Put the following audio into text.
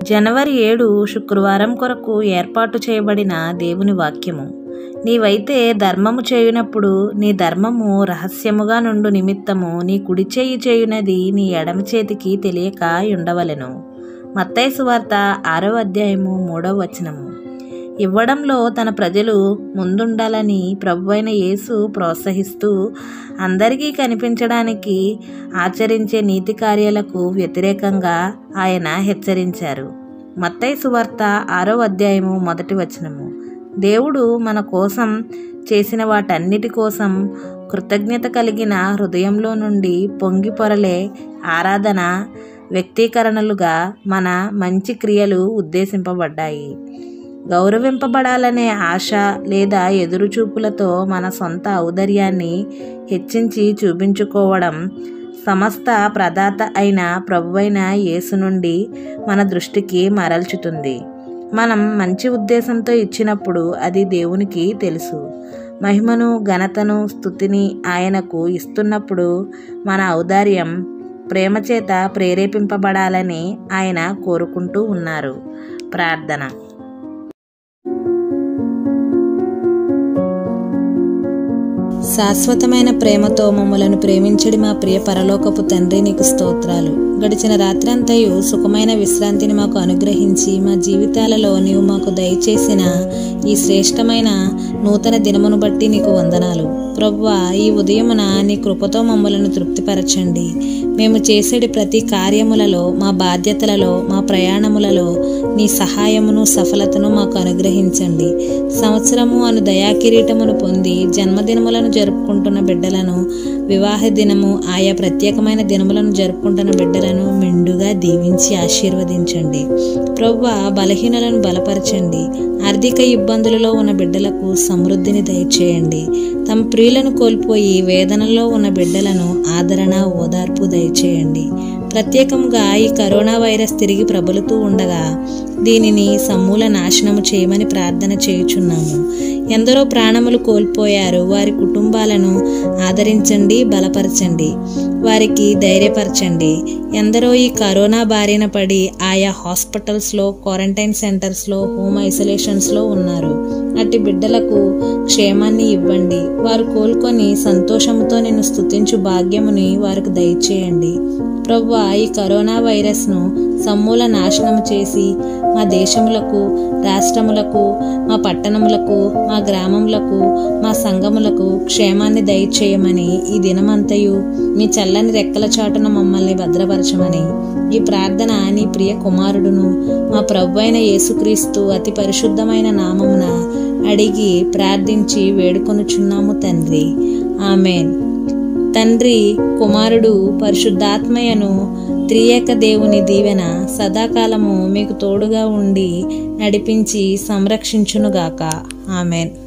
జనవరి ఏడు శుక్రవారం కొరకు ఏర్పాటు చేయబడిన దేవుని వాక్యము నీవైతే ధర్మము చేయునప్పుడు నీ ధర్మము రహస్యముగా నుండు నిమిత్తము నీ కుడి చేయి చేయునది నీ ఎడమ చేతికి తెలియక ఉండవలెను మత్తయి సువార్త ఆరో అధ్యాయము మూడవ వచనము ఇవ్వడంలో తన ప్రజలు ముందుండాలని ప్రభువైన యేసు ప్రోత్సహిస్తూ అందరికీ కనిపించడానికి ఆచరించే నీతి కార్యాలకు వ్యతిరేకంగా ఆయన హెచ్చరించారు మత్తయి సువార్త ఆరో అధ్యాయము మొదటి వచనము దేవుడు మన కోసం చేసిన వాటన్నిటి కోసం కృతజ్ఞత కలిగిన హృదయంలో నుండి పొంగి పొరలే ఆరాధన వ్యక్తీకరణలుగా మన మంచి క్రియలు ఉద్దేశింపబడ్డాయి గౌరవింపబడాలనే ఆశ లేదా ఎదురుచూపులతో మన సొంత ఔదర్యాన్ని హెచ్చించి చూపించుకోవడం సమస్త ప్రదాత అయిన ప్రభువైన యేసు నుండి మన దృష్టికి మరల్చుతుంది మనం మంచి ఉద్దేశంతో ఇచ్చినప్పుడు అది దేవునికి తెలుసు మహిమను ఘనతను స్థుతిని ఆయనకు ఇస్తున్నప్పుడు మన ఔదార్యం ప్రేమ చేత ప్రేరేపింపబడాలని ఆయన కోరుకుంటూ ఉన్నారు ప్రార్థన శాశ్వతమైన ప్రేమతో మమ్మలను ప్రేమించడి మా ప్రియ పరలోకపు తండ్రి నీకు స్తోత్రాలు గడిచిన రాత్రంతయు సుఖమైన విశ్రాంతిని మాకు అనుగ్రహించి మా జీవితాలలో నీవు మాకు దయచేసిన ఈ శ్రేష్టమైన నూతన దినమును బట్టి నీకు వందనాలు ప్రవ్వా ఈ ఉదయమున నీ కృపతో మమ్మలను తృప్తిపరచండి మేము చేసేటి ప్రతి కార్యములలో మా బాధ్యతలలో మా ప్రయాణములలో నీ సహాయమును సఫలతను మాకు అనుగ్రహించండి సంవత్సరము అను దయాకిరీటమును పొంది జన్మదినములను జరుపుకుంటున్న బిడ్డలను వివాహ దినము ఆయా ప్రత్యేకమైన దినములను జరుపుకుంటున్న బిడ్డలను మెండుగా దీవించి ఆశీర్వదించండి ప్రవ్వ బలహీనలను బలపరచండి ఆర్థిక ఇబ్బందులలో ఉన్న బిడ్డలకు సమృద్ధిని దయచేయండి తమ ప్రియులను కోల్పోయి వేదనలో ఉన్న బిడ్డలను ఆదరణ ఓదార్పు దయచేయండి ప్రత్యేకంగా ఈ కరోనా వైరస్ తిరిగి ప్రబలుతూ ఉండగా దీనిని సమూల నాశనము చేయమని ప్రార్థన చేయుచున్నాము ఎందరో ప్రాణములు కోల్పోయారు వారి కుటుంబాలను ఆదరించండి బలపరచండి వారికి ధైర్యపరచండి ఎందరో ఈ కరోనా బారిన పడి ఆయా హాస్పిటల్స్లో క్వారంటైన్ సెంటర్స్లో హోమ్ ఐసోలేషన్స్లో ఉన్నారు అట్టి బిడ్డలకు క్షేమాన్ని ఇవ్వండి వారు కోలుకొని సంతోషంతో నిన్ను స్తుతించు భాగ్యముని వారికి దయచేయండి ప్రవ్వా ఈ కరోనా వైరస్ను సమూల నాశనం చేసి మా దేశములకు రాష్ట్రములకు మా పట్టణములకు మా గ్రామములకు మా సంఘములకు క్షేమాన్ని దయచేయమని ఈ దినమంతయు మీ చల్లని రెక్కల చాటున మమ్మల్ని భద్రపరచమని ఈ ప్రార్థన నీ ప్రియ కుమారుడును మా ప్రభు అయిన యేసుక్రీస్తు అతి పరిశుద్ధమైన నామమున అడిగి ప్రార్థించి వేడుకొనుచున్నాము తండ్రి ఆమెన్ తండ్రి కుమారుడు పరిశుద్ధాత్మయను త్రియేక దేవుని దీవెన సదాకాలము మీకు తోడుగా ఉండి నడిపించి సంరక్షించునుగాక ఆమెన్